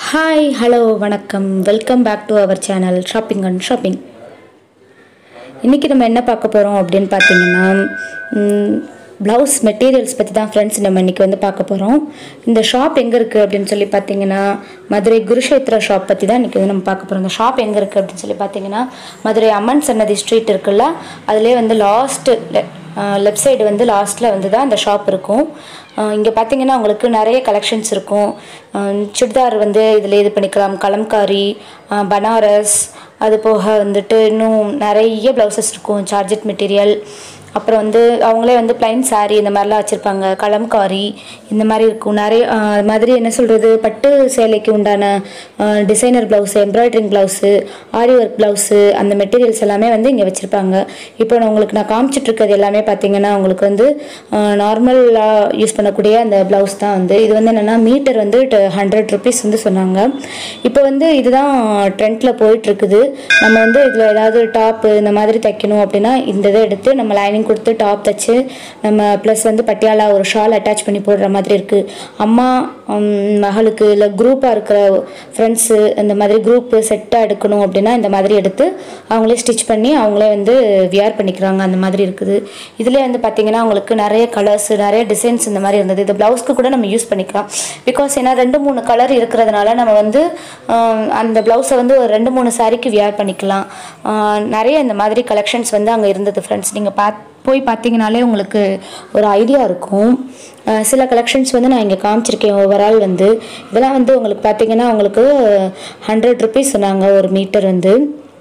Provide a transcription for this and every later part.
hi hello வணக்கம் welcome back to our channel shopping and shopping இன்றைக்கி நம்ம என்ன பார்க்க போகிறோம் அப்படின்னு பார்த்தீங்கன்னா ப்ளவுஸ் மெட்டீரியல்ஸ் பற்றி தான் ஃப்ரெண்ட்ஸ் நம்ம இன்றைக்கி வந்து பார்க்க போகிறோம் இந்த ஷாப் எங்கே இருக்குது அப்படின்னு சொல்லி பார்த்தீங்கன்னா மதுரை குருஷேத்ரா ஷாப் பற்றி தான் இன்றைக்கி வந்து நம்ம பார்க்க போகிறோம் இந்த ஷாப் எங்கே இருக்குது அப்படின்னு சொல்லி பார்த்தீங்கன்னா மதுரை அம்மன் சன்னதி ஸ்ட்ரீட் இருக்குல்ல அதிலே வந்து லாஸ்ட்டு லெஃப்ட் சைடு வந்து லாஸ்ட்டில் வந்து தான் இந்த ஷாப் இருக்கும் இங்கே பார்த்தீங்கன்னா உங்களுக்கு நிறைய கலெக்ஷன்ஸ் இருக்கும் அஹ் சுடிதார் வந்து இதில் இது பண்ணிக்கலாம் கலம்காரி அஹ் பனாரஸ் அது போக வந்துட்டு இன்னும் நிறைய ப்ளவுசஸ் இருக்கும் சார்ஜெட் மெட்டீரியல் அப்புறம் வந்து அவங்களே வந்து பிளைன் saree இந்த மாதிரிலாம் வச்சுருப்பாங்க கலம்காரி இந்த மாதிரி இருக்கும் நிறைய அஹ் அது மாதிரி என்ன சொல்கிறது பட்டு சேலைக்கு உண்டான designer blouse embroidering blouse aari work blouse அந்த மெட்டீரியல்ஸ் எல்லாமே வந்து இங்கே வச்சுருப்பாங்க இப்போ நான் உங்களுக்கு நான் காமிச்சிட்டு இருக்கிறது எல்லாமே பார்த்தீங்கன்னா உங்களுக்கு வந்து நார்மலாக யூஸ் பண்ணக்கூடிய அந்த ப்ளவுஸ் தான் வந்து இது வந்து என்னென்னா மீட்டர் வந்து ஹண்ட்ரட் ருபீஸ் வந்து சொன்னாங்க இப்போ வந்து இதுதான் ட்ரெண்டில் போயிட்டுருக்குது நம்ம வந்து இதில் ஏதாவது டாப்பு இந்த மாதிரி தைக்கணும் அப்படின்னா இந்த இதை எடுத்து நம்ம லைனிங் கொடுத்து டாப் தைச்சு நம்ம ப்ளஸ் வந்து பட்டியாலா ஒரு ஷால் அட்டாச் பண்ணி போடுற மாதிரி இருக்குது அம்மா உம், மகளுக்கு இல்லை குரூப்பாக இருக்கிற ஃப்ரெண்ட்ஸு இந்த மாதிரி குரூப்பு செட்டாக எடுக்கணும் அப்படின்னா இந்த மாதிரி எடுத்து அவங்களே ஸ்டிச் பண்ணி அவங்களே வந்து வியர் பண்ணிக்கிறாங்க அந்த மாதிரி இருக்குது இதில் வந்து பார்த்திங்கன்னா உங்களுக்கு நிறைய கலர்ஸ் நிறைய டிசைன்ஸ் இந்த மாதிரி இருந்தது இது ப்ளவுஸ்க்கு கூட நம்ம யூஸ் பண்ணிக்கலாம் பிகாஸ் ஏன்னா ரெண்டு மூணு கலர் இருக்கிறதுனால நம்ம வந்து ஆஹ், அந்த ப்ளவுஸை வந்து ஒரு ரெண்டு மூணு சாரிக்கு வியர் பண்ணிக்கலாம் ஆஹ், நிறைய இந்த மாதிரி கலெக்ஷன்ஸ் வந்து அங்கே இருந்தது ஃப்ரெண்ட்ஸ் நீங்கள் பாத் போய் பார்த்தீங்கனாலே உங்களுக்கு ஒரு ஐடியா இருக்கும் அஹ் சில கலெக்ஷன்ஸ் வந்து நான் இங்கே காமிச்சிருக்கேன் ஓவரால் வந்து இதெல்லாம் வந்து உங்களுக்கு பார்த்தீங்கன்னா உங்களுக்கு ஹண்ட்ரட் ருபீஸ் சொன்னாங்க ஒரு மீட்டர் வந்து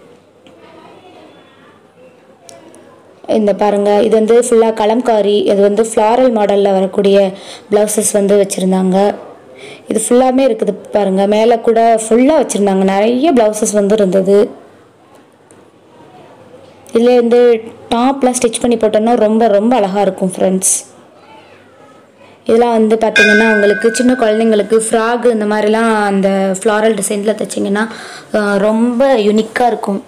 இந்த பாருங்க இது வந்து ஃபுல்லாக கலம்காரி இது வந்து ஃப்ளாரல் மாடலில் வரக்கூடிய ப்ளவுசஸ் வந்து வச்சுருந்தாங்க இது ஃபுல்லாமே இருக்குது பாருங்க மேலே கூட ஃபுல்லாக வச்சுருந்தாங்க நிறைய ப்ளவுசஸ் வந்து இருந்தது இதில் வந்து டாப்லாம் ஸ்டிச் பண்ணி போட்டோன்னா ரொம்ப ரொம்ப அழகாக இருக்கும் ஃப்ரெண்ட்ஸ் இதெல்லாம் வந்து பார்த்தீங்கன்னா உங்களுக்கு சின்ன குழந்தைங்களுக்கு ஃப்ராக் இந்த மாதிரிலாம் அந்த ஃப்ளாரல் டிசைனில் தைச்சிங்கன்னா அஹ், ரொம்ப யுனிக்காக இருக்கும்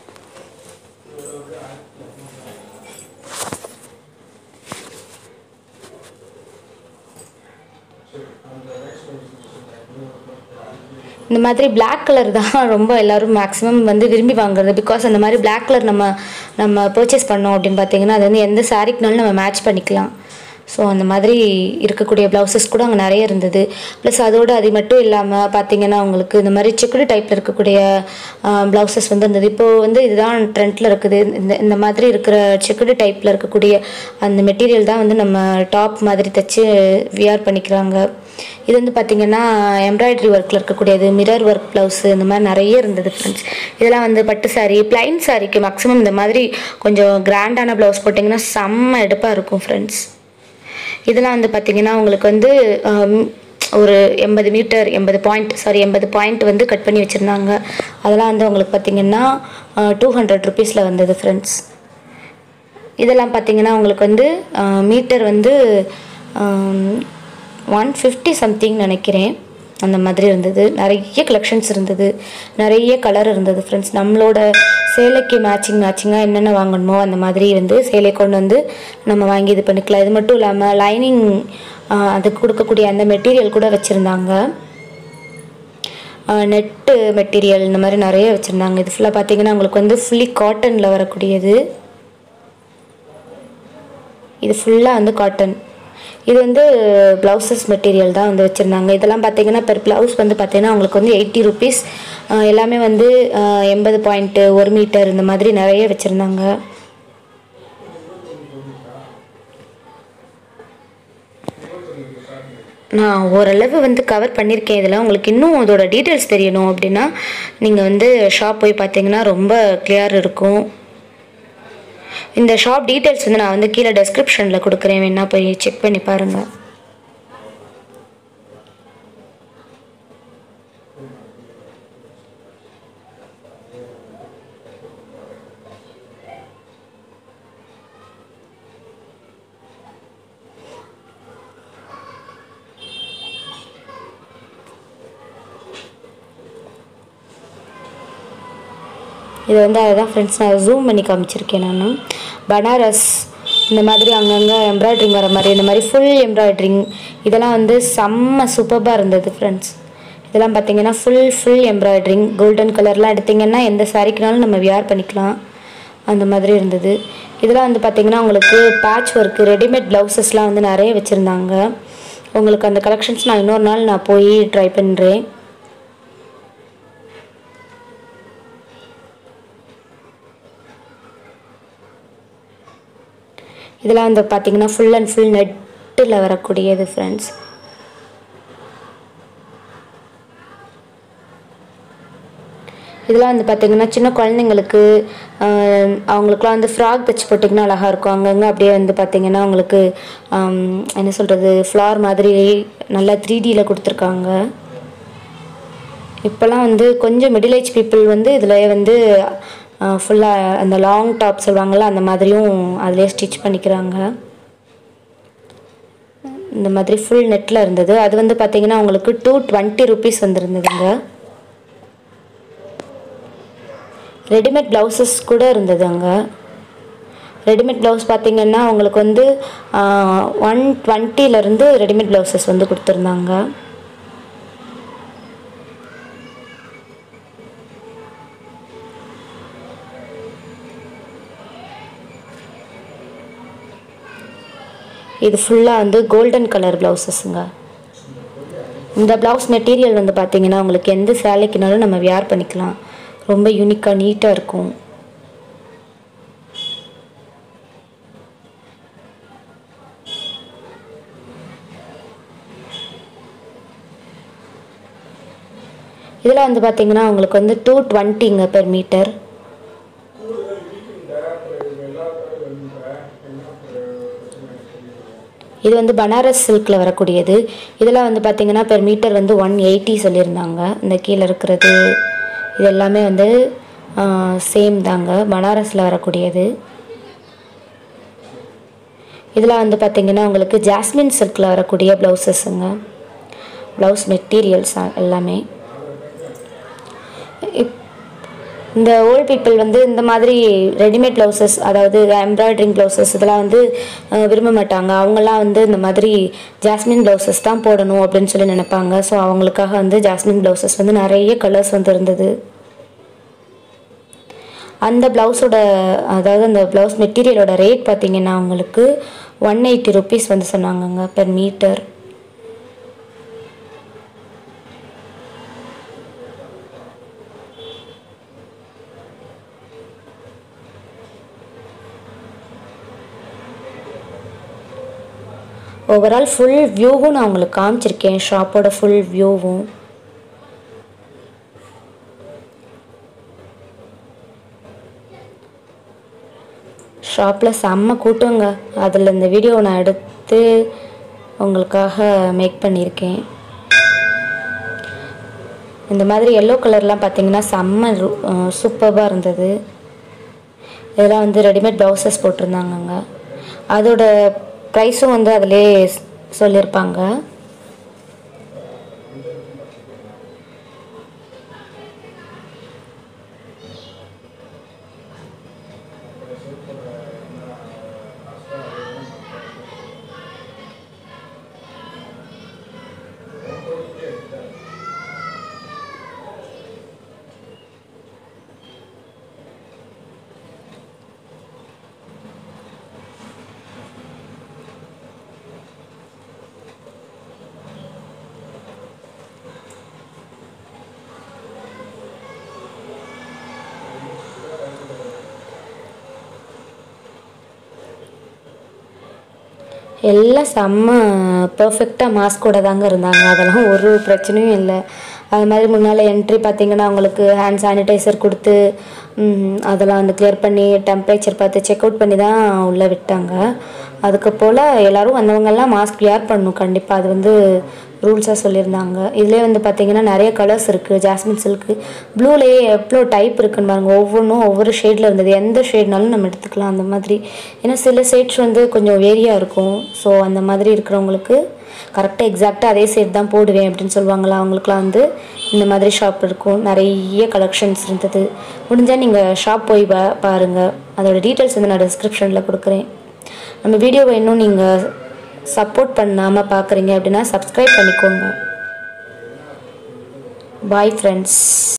இந்த மாதிரி Black கலர் தான் ரொம்ப எல்லாரும் மேக்ஸிமம் வந்து விரும்பி வாங்குறது பிகாஸ் அந்த மாதிரி Black கலர் நம்ம நம்ம பர்ச்சேஸ் பண்ணோம் அப்படின்னு பார்த்தீங்கன்னா அது வந்து எந்த சாரிக்குனாலும் நம்ம மேட்ச் பண்ணிக்கலாம் ஸோ அந்த மாதிரி இருக்கக்கூடிய ப்ளவுசஸ் கூட அங்கே நிறைய இருந்தது ப்ளஸ் அதோடு அது மட்டும் இல்லாமல் பார்த்தீங்கன்னா உங்களுக்கு இந்த மாதிரி செக்குடு டைப்பில் இருக்கக்கூடிய ப்ளவுசஸ் வந்து இருந்தது இப்போது வந்து இதுதான் ட்ரெண்டில் இருக்குது இந்த இந்த மாதிரி இருக்கிற செக்குடு டைப்பில் இருக்கக்கூடிய அந்த மெட்டீரியல் தான் வந்து நம்ம டாப் மாதிரி தைச்சு வியர் பண்ணிக்கிறாங்க இது வந்து பார்த்தீங்கன்னா எம்ப்ராய்டரி ஒர்க்கில் இருக்கக்கூடியது மிரர் ஒர்க் ப்ளவுஸு இந்த மாதிரி நிறைய இருந்தது ஃப்ரெண்ட்ஸ் இதெல்லாம் வந்து பட்டு சாரி பிளைன் சாரிக்கு மேக்ஸிமம் இந்த மாதிரி கொஞ்சம் கிராண்டான ப்ளவுஸ் போட்டிங்கன்னா செம்ம எடுப்பாக இருக்கும் ஃப்ரெண்ட்ஸ் இதெல்லாம் வந்து பார்த்தீங்கன்னா உங்களுக்கு வந்து ஆம், ஒரு எண்பது மீட்டர் எண்பது பாயிண்ட் சாரி எண்பது பாயிண்ட் வந்து கட் பண்ணி வச்சுருந்தாங்க அதெல்லாம் வந்து உங்களுக்கு பார்த்தீங்கன்னா டூ ஹண்ட்ரட் ருபீஸில் வந்தது ஃப்ரெண்ட்ஸ் இதெல்லாம் பார்த்தீங்கன்னா உங்களுக்கு வந்து மீட்டர் வந்து ஒன் ஃபிஃப்டி சம்திங் நினைக்கிறேன் அந்த மாதிரி இருந்தது நிறைய கலெக்ஷன்ஸ் இருந்தது நிறைய கலர் இருந்தது ஃப்ரெண்ட்ஸ் நம்மளோட சேலைக்கு மேட்சிங் மேட்சிங்காக என்னென்ன வாங்கணுமோ அந்த மாதிரி வந்து சேலை கொண்டு வந்து நம்ம வாங்கி இது பண்ணிக்கலாம் இது மட்டும் இல்லாமல் லைனிங் அதுக்கு கொடுக்கக்கூடிய அந்த மெட்டீரியல் கூட வச்சுருந்தாங்க நெட்டு மெட்டீரியல் இந்த மாதிரி நிறைய வச்சுருந்தாங்க இது ஃபுல்லாக பார்த்தீங்கன்னா உங்களுக்கு வந்து ஃபுல்லி காட்டனில் வரக்கூடியது இது ஃபுல்லாக வந்து காட்டன் இது வந்து ப்ளவுசஸ் மெட்டீரியல் தான் வந்து வச்சுருந்தாங்க இதெல்லாம் பார்த்தீங்கன்னா பெர் ப்ளவுஸ் வந்து பார்த்தீங்கன்னா உங்களுக்கு வந்து எயிட்டி ருபீஸ் எல்லாமே வந்து எண்பது பாயிண்ட்டு ஒரு மீட்டர் இந்த மாதிரி நிறைய வச்சுருந்தாங்க நான் ஓரளவு வந்து கவர் பண்ணியிருக்கேன் இதில் உங்களுக்கு இன்னும் அதோட டீட்டெயில்ஸ் தெரியணும் அப்படின்னா நீங்கள் வந்து ஷாப் போய் பார்த்தீங்கன்னா ரொம்ப கிளியர் இருக்கும் இந்த ஷாப் டீட்டெயில்ஸ் வந்து நான் வந்து கீழே டெஸ்கிரிப்ஷனில் கொடுக்குறேன் வேணா போய் செக் பண்ணி பாருங்கள் இது வந்து அதுதான் ஃப்ரெண்ட்ஸ் நான் ஜூம் பண்ணி காமிச்சிருக்கேன் நான் பனாரஸ் இந்த மாதிரி அங்கங்கே எம்ப்ராய்ட்ரிங் வர மாதிரி இந்த மாதிரி ஃபுல் எம்ப்ராய்ட்ரிங் இதெல்லாம் வந்து செம்ம சூப்பராக இருந்தது ஃப்ரெண்ட்ஸ் இதெல்லாம் பார்த்தீங்கன்னா ஃபுல் ஃபுல் எம்ப்ராய்டரிங் கோல்டன் கலர்லாம் எடுத்திங்கன்னா எந்த சாரீக்குனாலும் நம்ம வியர் பண்ணிக்கலாம் அந்த மாதிரி இருந்தது இதெல்லாம் வந்து பார்த்திங்கன்னா உங்களுக்கு பேட்ச் ஒர்க்கு ரெடிமேட் ப்ளவுசஸ்லாம் வந்து நிறைய வச்சுருந்தாங்க உங்களுக்கு அந்த கலெக்ஷன்ஸ் நான் இன்னொரு நாள் நான் போய் ட்ரை பண்ணுறேன் இதெல்லாம் வந்து பார்த்தீங்கன்னா ஃபுல் அண்ட் ஃபுல் நெட்டில் வரக்கூடியது ஃப்ரெண்ட்ஸ் இதெல்லாம் வந்து பார்த்தீங்கன்னா சின்ன குழந்தைங்களுக்கு ஆஹ், அவங்களுக்குலாம் வந்து ஃப்ராக் தைச்சு போட்டிங்கன்னா அழகாக இருக்கும் அங்கங்கே அப்படியே வந்து பார்த்தீங்கன்னா உங்களுக்கு ஆம், என்ன சொல்கிறது ஃப்ளார் மாதிரி நல்லா த்ரீ டியில் கொடுத்துருக்காங்க இப்போல்லாம் வந்து கொஞ்சம் மிடில் ஏஜ் பீப்புள் வந்து இதில் வந்து ஃபுல்லாக அந்த லாங் டாப் சொல்லுவாங்கள்ல அந்த மாதிரியும் அதிலே ஸ்டிச் பண்ணிக்கிறாங்க இந்த மாதிரி ஃபுல் நெட்டில் இருந்தது அது வந்து பார்த்தீங்கன்னா உங்களுக்கு டூ டுவெண்ட்டி ருபீஸ் வந்துருந்ததுங்க ரெடிமேட் ப்ளவுசஸ் கூட இருந்தது அங்கே ரெடிமேட் ப்ளவுஸ் பார்த்தீங்கன்னா உங்களுக்கு வந்து ஒன் டுவெண்ட்டிலேருந்து ரெடிமேட் ப்ளவுசஸ் வந்து கொடுத்துருந்தாங்க இது ஃபுல்லாக வந்து கோல்டன் கலர் ப்ளவுசஸ்ங்க இந்த ப்ளவுஸ் மெட்டீரியல் வந்து பார்த்தீங்கன்னா உங்களுக்கு எந்த சேலைக்குனாலும் நம்ம வியர் பண்ணிக்கலாம் ரொம்ப யூனிக்காக நீட்டாக இருக்கும் இதில் வந்து பார்த்தீங்கன்னா உங்களுக்கு வந்து டூ டுவெண்ட்டிங்க பெர் மீட்டர் இது வந்து பனாரஸ் சில்கில் வரக்கூடியது இதெல்லாம் வந்து பார்த்தீங்கன்னா பெர் மீட்டர் வந்து ஒன் எயிட்டி சொல்லியிருந்தாங்க இந்த கீழே இருக்கிறது இது எல்லாமே வந்து சேம் தாங்க பனாரஸில் வரக்கூடியது இதில் வந்து பார்த்தீங்கன்னா உங்களுக்கு ஜாஸ்மின் சில்கில் வரக்கூடிய ப்ளவுசஸ்ஸுங்க ப்ளவுஸ் மெட்டீரியல்ஸ் எல்லாமே இப் இந்த ஓல்ட் பீப்புள் வந்து இந்த மாதிரி ரெடிமேட் ப்ளவுசஸ் அதாவது எம்ப்ராய்டரிங் ப்ளவுசஸ் இதெல்லாம் வந்து அஹ், விரும்ப மாட்டாங்க அவங்கெல்லாம் வந்து இந்த மாதிரி ஜாஸ்மின் ப்ளவுசஸ் தான் போடணும் அப்படின்னு சொல்லி நினைப்பாங்க ஸோ அவங்களுக்காக வந்து ஜாஸ்மின் ப்ளவுசஸ் வந்து நிறைய கலர்ஸ் வந்து இருந்தது அந்த ப்ளவுஸோட அதாவது அந்த ப்ளவுஸ் மெட்டீரியலோட ரேட் பார்த்தீங்கன்னா உங்களுக்கு ஒன் எயிட்டி ருபீஸ் வந்து சொன்னாங்கங்க பெர் மீட்டர் ஓவரால் ஃபுல் வியூவும் நான் உங்களுக்கு காமிச்சிருக்கேன் ஷாப்போட ஃபுல் வியூவும் ஷாப்பில் செம்ம கூட்டங்க அதில் இந்த வீடியோ நான் எடுத்து உங்களுக்காக மேக் பண்ணியிருக்கேன் இந்த மாதிரி எல்லோ கலர்லாம் பார்த்தீங்கன்னா செம்ம சூப்பராக இருந்தது இதெல்லாம் வந்து ரெடிமேட் ப்ளவுசஸ் போட்டிருந்தாங்கங்க அதோட ப்ரைஸும் வந்து அதிலே ஸ்- சொல்லியிருப்பாங்க எல்லாம் செம்ம பர்ஃபெக்டாக மாஸ்கோட தாங்க இருந்தாங்க அதெல்லாம் ஒரு பிரச்சனையும் இல்லை அது மாதிரி முன்னால் என்ட்ரி பார்த்தீங்கன்னா அவங்களுக்கு ஹேண்ட் சானிடைசர் கொடுத்து ம், அதெல்லாம் வந்து கிளியர் பண்ணி டெம்பரேச்சர் பார்த்து செக் அவுட் பண்ணி தான் உள்ளே விட்டாங்க அதுக்கு போல் எல்லோரும் வந்தவங்கெல்லாம் மாஸ்க் வியர் பண்ணணும் கண்டிப்பாக அது வந்து ரூல்ஸாக சொல்லியிருந்தாங்க இதுலேயே வந்து பார்த்தீங்கன்னா நிறைய கலர்ஸ் இருக்குது ஜாஸ்மின் சில்க்கு ப்ளூலேயே எவ்வளோ டைப் இருக்குன்னு பாருங்க ஒவ்வொன்றும் ஒவ்வொரு ஷேடில் இருந்தது எந்த ஷேட்னாலும் நம்ம எடுத்துக்கலாம் அந்த மாதிரி ஏன்னா சில ஷேட்ஸ் வந்து கொஞ்சம் வேரியாக இருக்கும் ஸோ அந்த மாதிரி இருக்கிறவங்களுக்கு கரெக்டாக எக்ஸாக்டாக அதே ஷேட் தான் போடுவேன் அப்படின்னு சொல்லுவாங்களா அவங்களுக்குலாம் வந்து இந்த மாதிரி ஷாப் இருக்கும் நிறைய கலெக்ஷன்ஸ் இருந்தது முடிஞ்சால் நீங்கள் ஷாப் போய் பா பாருங்கள் அதோட டீட்டெயில்ஸ் வந்து நான் டிஸ்கிரிப்ஷனில் கொடுக்குறேன் நம்ம வீடியோவை இன்னும் நீங்கள் சப்போர்ட் பண்ணாமல் பார்க்குறீங்க அப்படின்னா சப்ஸ்கிரைப் பண்ணிக்கோங்க பாய் ஃப்ரெண்ட்ஸ்